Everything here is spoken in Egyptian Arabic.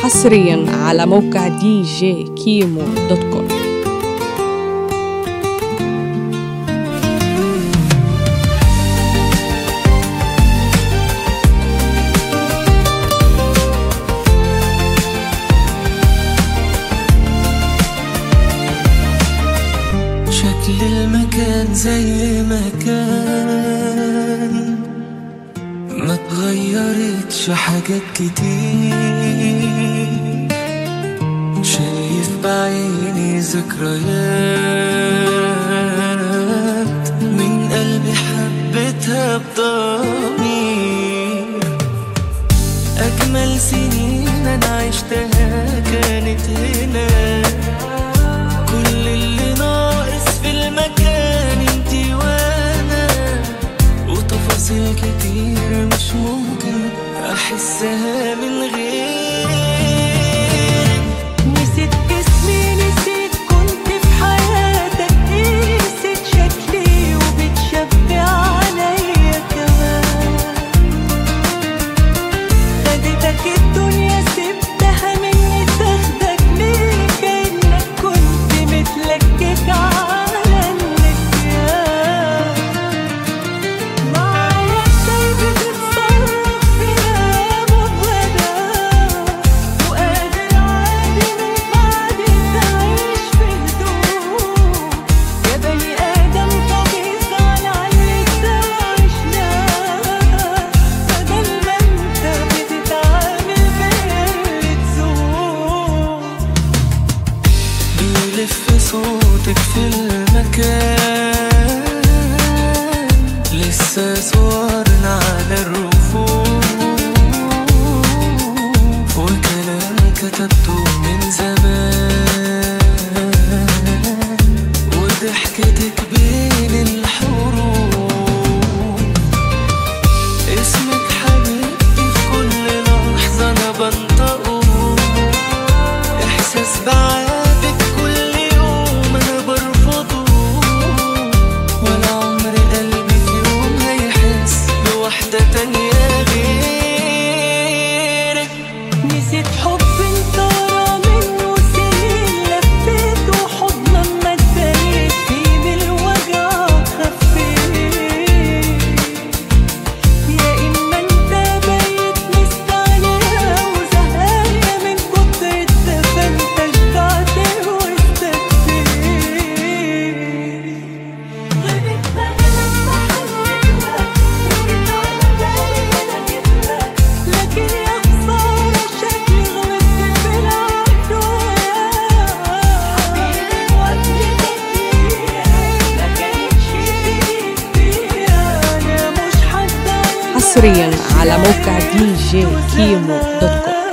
حصريا على موقع دي جي كيمو دوت كوم شكل المكان زي ما كان ما تغيرتش حاجات كتير شايف بعيني ذكريات من قلبي حبيتها بضمير أجمل سنين أنا عشتها كانت هنا كل اللي ناقص في المكان انتي وانا وتفاصيل كتير مش ممكن احسها من غير نسيت اسمي نسيت كنت في حياتك نسيت شكلي وبتشبع عليا كمان خدتك الدنيا سبتها مني تاخدك ليه كأنك كنت متلكك على النسيان معايا ازاي بتتصرف فيها مبهدى وقادر عادي من بعد تعيش في هدوء يا بني آدم طب يزعل على اللي عشناه بدل ما انت بتتعامل باللي تزور بيلف صوتك في المكان لسه صورنا على الرفوف وكلام كتبته من زمان وضحكتك بين الحروف اسمك حبيبتي في كل لحظة أنا بنطقه إحساس بعادك كل يوم أنا برفضه ولا عمر قلبي في يوم هيحس بواحدة تانية غيرك نسيت حب انت ورا منه سنين لفيت وحضن لما اتبنيت فيه بالوجع خفيت يا اما انت بقيت مستعجلة وزهقانة من كتر الدفى انت شجعت واستكفيت غيبت بقى لما حسيتها وجيت على بالي انا جبتها لكن يا خسارة شكلي غلطت في العهد حبيبي وقتك فيها ما كانتش بإيد فيها أنا مش حد حصريا على موقع دي جي كيمو دوت كوم